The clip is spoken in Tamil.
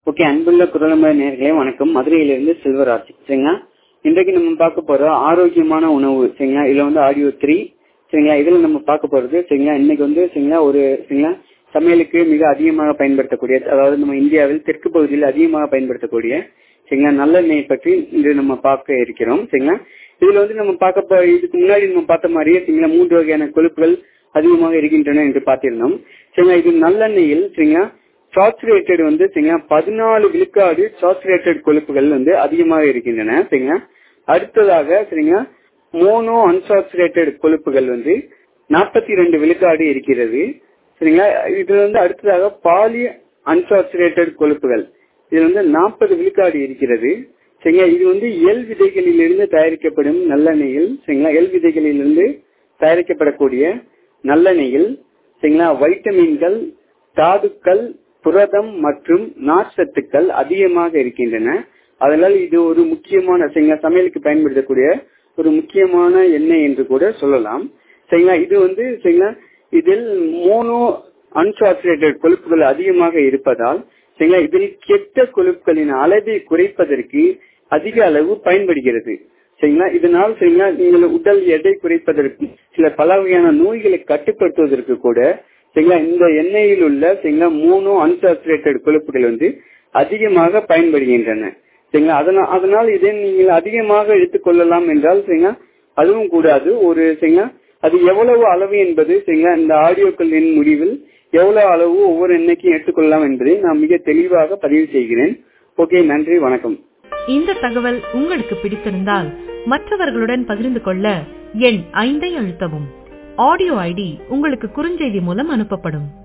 ஓகே அன்புள்ள குரலம நேர்களே வணக்கம் மதுரையிலிருந்து செல்வராஜ் சரிங்களா இன்றைக்கு நம்ம பார்க்க போறோம் ஆரோக்கியமான உணவு சரிங்களா இதுல வந்து ஆடியோ த்ரீ சரிங்களா இதுல நம்ம பார்க்க போறது சரிங்களா இன்னைக்கு வந்து சரிங்களா ஒரு சரிங்களா சமையலுக்கு மிக அதிகமாக பயன்படுத்தக்கூடிய அதாவது நம்ம இந்தியாவில் தெற்கு பகுதியில் அதிகமாக பயன்படுத்தக்கூடிய சரிங்களா நல்லெண்ணெய் பற்றி இன்று நம்ம பார்க்க இருக்கிறோம் சரிங்களா இதுல வந்து நம்ம பார்க்க போ- இதுக்கு முன்னாடி நம்ம பார்த்த மாதிரியே சரிங்களா மூன்று வகையான கொழுப்புகள் அதிகமாக இருக்கின்றன என்று பார்த்திருந்தோம் சரிங்களா இது நல்லெண்ணெயில் சரிங்களா சாச்சுரேட்டட் வந்து சரிங்களா பதினாலு விழுக்காடு சாச்சுரேட்டட் கொழுப்புகள் வந்து அதிகமாக இருக்கின்றன சரிங்களா அடுத்ததாக சரிங்களா மோனோ அன்சாச்சுரேட்டட் கொழுப்புகள் வந்து நாற்பத்தி ரெண்டு விழுக்காடு இருக்கிறது சரிங்களா இதுல வந்து அடுத்ததாக பாலி அன்சாச்சுரேட்டட் கொழுப்புகள் இது வந்து நாற்பது விழுக்காடு இருக்கிறது சரிங்களா இது வந்து எல் விதைகளிலிருந்து தயாரிக்கப்படும் நல்லெண்ணெயில் சரிங்களா எல் விதைகளிலிருந்து தயாரிக்கப்படக்கூடிய நல்லெண்ணெயில் சரிங்களா வைட்டமின்கள் தாதுக்கள் புரதம் மற்றும் நார்ச்சத்துக்கள் அதிகமாக இருக்கின்றன அதனால் இது ஒரு முக்கியமான சரிங்களா சமையலுக்கு பயன்படுத்தக்கூடிய ஒரு முக்கியமான எண்ணெய் என்று கூட சொல்லலாம் சரிங்களா இது வந்து சரிங்களா இதில் மோனோ அன்சாச்சுரேட்டட் கொழுப்புகள் அதிகமாக இருப்பதால் சரிங்களா இதில் கெட்ட கொழுப்புகளின் அளவை குறைப்பதற்கு அதிக அளவு பயன்படுகிறது சரிங்களா இதனால் சரிங்களா நீங்கள் உடல் எடை குறைப்பதற்கு சில பல வகையான நோய்களை கட்டுப்படுத்துவதற்கு கூட சரிங்களா இந்த எண்ணெயில் உள்ள சரிங்களா மூணு அன்சாச்சுரேட்டட் கொழுப்புகள் வந்து அதிகமாக பயன்படுகின்றன சரிங்களா அதனால் அதனால் இதை நீங்கள் அதிகமாக எடுத்துக்கொள்ளலாம் என்றால் சரிங்களா அதுவும் கூடாது ஒரு சரிங்களா அது எவ்வளவு அளவு என்பது சரிங்களா இந்த ஆடியோக்களின் முடிவில் எவ்வளவு அளவு ஒவ்வொரு எண்ணெய்க்கும் எடுத்துக்கொள்ளலாம் என்பதை நான் மிக தெளிவாக பதிவு செய்கிறேன் ஓகே நன்றி வணக்கம் இந்த தகவல் உங்களுக்கு பிடித்திருந்தால் மற்றவர்களுடன் பகிர்ந்து கொள்ள எண் ஐந்தை அழுத்தவும் ஆடியோ ஐடி உங்களுக்கு குறுஞ்செய்தி மூலம் அனுப்பப்படும்